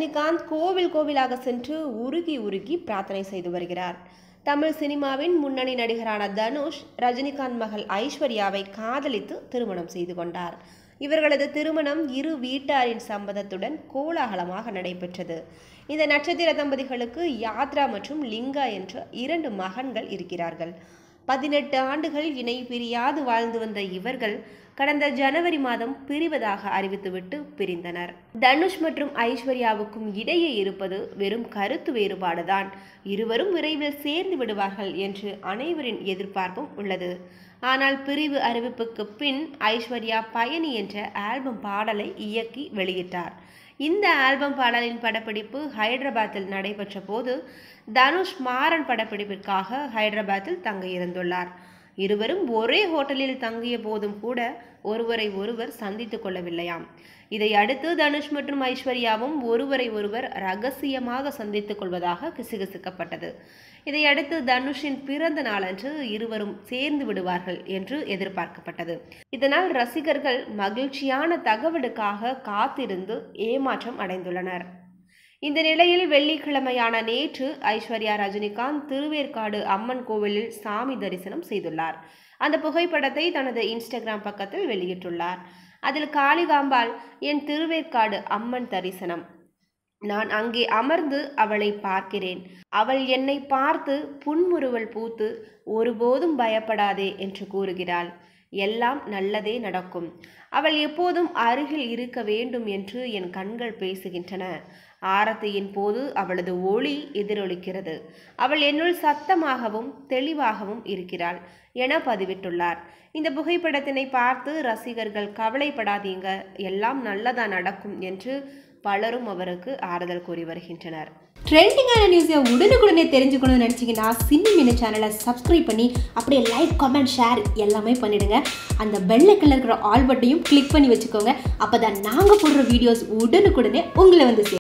ரஜினிகாந்த் கோவில் கோவிலாக சென்று உருகி உருகி பிரார்த்தனை செய்து வருகிறார் தமிழ் சினிமாவின் முன்னணி நடிகரான தனுஷ் ரஜினிகாந்த் மகள் ஐஸ்வர்யாவை காதலித்து திருமணம் செய்து கொண்டார் இவர்களது திருமணம் இரு வீட்டாரின் சம்மதத்துடன் கோலாகலமாக நடைபெற்றது இந்த நட்சத்திர தம்பதிகளுக்கு யாத்ரா மற்றும் லிங்கா என்ற இரண்டு மகன்கள் இருக்கிறார்கள் பதினெட்டு ஆண்டுகள் இணை பிரியாது வாழ்ந்து வந்த இவர்கள் கடந்த ஜனவரி மாதம் பிரிவதாக அறிவித்துவிட்டு பிரிந்தனர் தனுஷ் மற்றும் ஐஸ்வர்யாவுக்கும் இடையே இருப்பது வெறும் கருத்து வேறுபாடுதான் இருவரும் விரைவில் சேர்ந்து விடுவார்கள் என்று அனைவரின் எதிர்பார்ப்பும் உள்ளது ஆனால் பிரிவு அறிவிப்புக்கு பின் ஐஸ்வர்யா பயணி என்ற ஆல்பம் பாடலை இயக்கி வெளியிட்டார் இந்த ஆல்பம் பாடலின் படப்பிடிப்பு ஹைதராபாத்தில் நடைபெற்ற போது தனுஷ் மாறன் படப்பிடிப்பிற்காக ஹைதராபாத்தில் தங்கியிருந்துள்ளார் இருவரும் ஒரே ஹோட்டலில் தங்கிய போதும் கூட ஒருவரை ஒருவர் சந்தித்துக் கொள்ளவில்லையாம் இதை அடுத்து தனுஷ் மற்றும் ஐஸ்வர்யாவும் ஒருவரை ஒருவர் ரகசியமாக சந்தித்துக் கொள்வதாக கிசுகிசுக்கப்பட்டது இதையடுத்து தனுஷின் பிறந்த நாளன்று இருவரும் சேர்ந்து விடுவார்கள் என்று எதிர்பார்க்கப்பட்டது இதனால் ரசிகர்கள் மகிழ்ச்சியான தகவலுக்காக காத்திருந்து ஏமாற்றம் அடைந்துள்ளனர் இந்த நிலையில் வெள்ளிக்கிழமையான நேற்று ஐஸ்வர்யா ரஜினிகாந்த் திருவேற்காடு அம்மன் கோவிலில் சாமி தரிசனம் செய்துள்ளார் அந்த புகைப்படத்தை தனது இன்ஸ்டாகிராம் பக்கத்தில் வெளியிட்டுள்ளார் அதில் காளிகாம்பாள் என் திருவேற்காடு அம்மன் தரிசனம் நான் அங்கே அமர்ந்து அவளை பார்க்கிறேன் அவள் என்னை பார்த்து புன்முறுவல் பூத்து ஒருபோதும் பயப்படாதே என்று கூறுகிறாள் எல்லாம் நல்லதே நடக்கும் அவள் எப்போதும் அருகில் இருக்க வேண்டும் என்று என் கண்கள் பேசுகின்றன ஆரத்தியின் போது அவளது ஒளி எதிரொலிக்கிறது அவள் என்னுள் சத்தமாகவும் தெளிவாகவும் இருக்கிறாள் என பதிவிட்டுள்ளார் இந்த புகைப்படத்தினை பார்த்து ரசிகர்கள் கவலைப்படாதீங்க எல்லாம் நல்லதா நடக்கும் என்று பலரும் அவருக்கு ஆறுதல் கூறி வருகின்றனர் ட்ரெண்டிங்கான நியூஸை உடனுக்குடனே தெரிஞ்சுக்கணும்னு நினச்சிங்கன்னா சினி மினி சேனலை சப்ஸ்கிரைப் பண்ணி அப்படியே லைக் கமெண்ட் ஷேர் எல்லாமே பண்ணிடுங்க அந்த வெள்ளை கலர் இருக்கிற ஆல் பட்டையும் கிளிக் பண்ணி வச்சுக்கோங்க அப்போ தான் நாங்கள் போடுற வீடியோஸ் உடனுக்குடனே உங்களை வந்து சேரும்